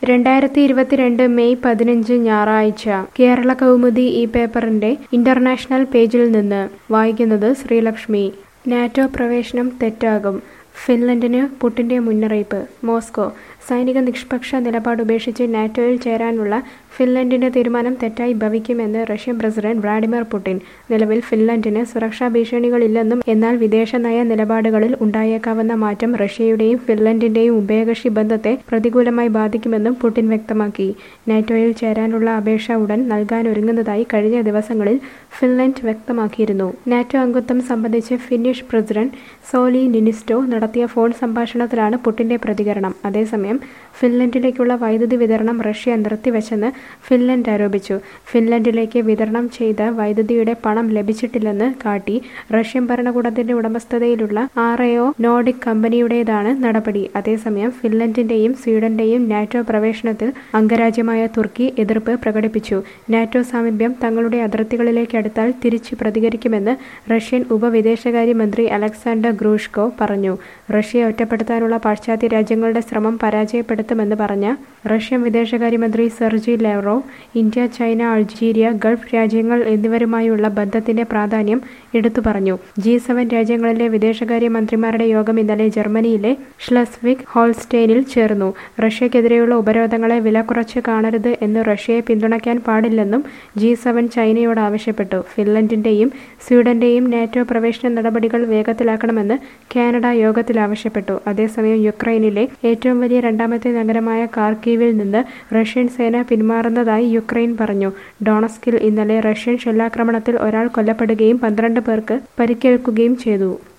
രണ്ടായിരത്തി ഇരുപത്തിരണ്ട് മെയ് പതിനഞ്ച് ഞായറാഴ്ച കേരള കൗമുദി ഈ പേപ്പറിന്റെ ഇന്റർനാഷണൽ പേജിൽ നിന്ന് വായിക്കുന്നത് ശ്രീലക്ഷ്മി നാറ്റോ പ്രവേശനം തെറ്റാകും ഫിൻലൻഡിന് പുട്ടിന്റെ മുന്നറിയിപ്പ് മോസ്കോ സൈനിക നിഷ്പക്ഷ നിലപാട് ഉപേക്ഷിച്ച് നാറ്റോയിൽ ചേരാനുള്ള ഫിൻലൻഡിന്റെ തീരുമാനം തെറ്റായി ഭവിക്കുമെന്ന് റഷ്യൻ പ്രസിഡന്റ് വ്ളാഡിമിർ പുടിൻ നിലവിൽ ഫിൻലൻഡിന് സുരക്ഷാ ഭീഷണികളില്ലെന്നും എന്നാൽ വിദേശ നയ നിലപാടുകളിൽ ഉണ്ടായേക്കാവുന്ന മാറ്റം റഷ്യയുടെയും ഫിൻലൻഡിന്റെയും ഉഭയകക്ഷി ബന്ധത്തെ പ്രതികൂലമായി ബാധിക്കുമെന്നും പുടിൻ വ്യക്തമാക്കി നാറ്റോയിൽ ചേരാനുള്ള അപേക്ഷ ഉടൻ നൽകാനൊരുങ്ങുന്നതായി കഴിഞ്ഞ ദിവസങ്ങളിൽ ഫിൻലൻഡ് വ്യക്തമാക്കിയിരുന്നു നാറ്റോ അംഗത്വം സംബന്ധിച്ച് ഫിന്നിഷ് പ്രസിഡന്റ് സോലി നിനിസ്റ്റോ നടത്തിയ ഫോൺ സംഭാഷണത്തിലാണ് പുടിന്റെ പ്രതികരണം അതേസമയം ഫിൻലൻഡിലേക്കുള്ള വൈദ്യുതി വിതരണം റഷ്യ നിർത്തിവെച്ചെന്ന് ഫിൻലൻഡ് ആരോപിച്ചു ഫിൻലൻഡിലേക്ക് വിതരണം ചെയ്ത വൈദ്യുതിയുടെ പണം ലഭിച്ചിട്ടില്ലെന്ന് കാട്ടി റഷ്യൻ ഭരണകൂടത്തിന്റെ ഉടമസ്ഥതയിലുള്ള ആർ എ നോർഡിക് കമ്പനിയുടേതാണ് നടപടി അതേസമയം ഫിൻലൻഡിന്റെയും സ്വീഡന്റെയും നാറ്റോ പ്രവേശനത്തിൽ അംഗരാജ്യമായ തുർക്കി എതിർപ്പ് പ്രകടിപ്പിച്ചു നാറ്റോ സാമീപ്യം തങ്ങളുടെ അതിർത്തികളിലേക്ക് അടുത്താൽ തിരിച്ചു പ്രതികരിക്കുമെന്ന് റഷ്യൻ ഉപവിദേശകാര്യമന്ത്രി അലക്സാണ്ടർ ഗ്രൂഷ്കോ പറഞ്ഞു റഷ്യയെ ഒറ്റപ്പെടുത്താനുള്ള പാശ്ചാത്യ രാജ്യങ്ങളുടെ ശ്രമം പരാജയപ്പെടുത്തുമെന്ന് പറഞ്ഞ റഷ്യൻ വിദേശകാര്യമന്ത്രി Sergey Lavrov India China Algeria Gulf രാജ്യങ്ങൾ എന്നിവരുമായുള്ള ബന്ധത്തിന്റെ പ്രാധാന്യം എടുത്തു പറഞ്ഞു ജി സെവൻ രാജ്യങ്ങളിലെ വിദേശകാര്യ മന്ത്രിമാരുടെ യോഗം ഇന്നലെ ജർമ്മനിയിലെ ഷ്ലസ്വിക് ഹോൾസ്റ്റെയിനിൽ ചേർന്നു റഷ്യക്കെതിരെയുള്ള ഉപരോധങ്ങളെ വില കുറച്ച് കാണരുത് എന്ന് റഷ്യയെ പിന്തുണയ്ക്കാൻ പാടില്ലെന്നും ജി സെവൻ ചൈനയോട് ആവശ്യപ്പെട്ടു ഫിൻലൻഡിന്റെയും സ്വീഡന്റെയും നാറ്റോ പ്രവേശന നടപടികൾ വേഗത്തിലാക്കണമെന്ന് കാനഡ യോഗത്തിൽ ആവശ്യപ്പെട്ടു അതേസമയം യുക്രൈനിലെ ഏറ്റവും വലിയ രണ്ടാമത്തെ നഗരമായ കാർക്കീവിൽ നിന്ന് റഷ്യൻ സേന പിന്മാറുന്നതായി യുക്രൈൻ പറഞ്ഞു ഡോണസ്കിൽ ഇന്നലെ റഷ്യൻ ഷെല്ലാക്രമണത്തിൽ ഒരാൾ കൊല്ലപ്പെടുകയും പന്ത്രണ്ട് പേർക്ക് പരിക്കേൽക്കുകയും ചെയ്തു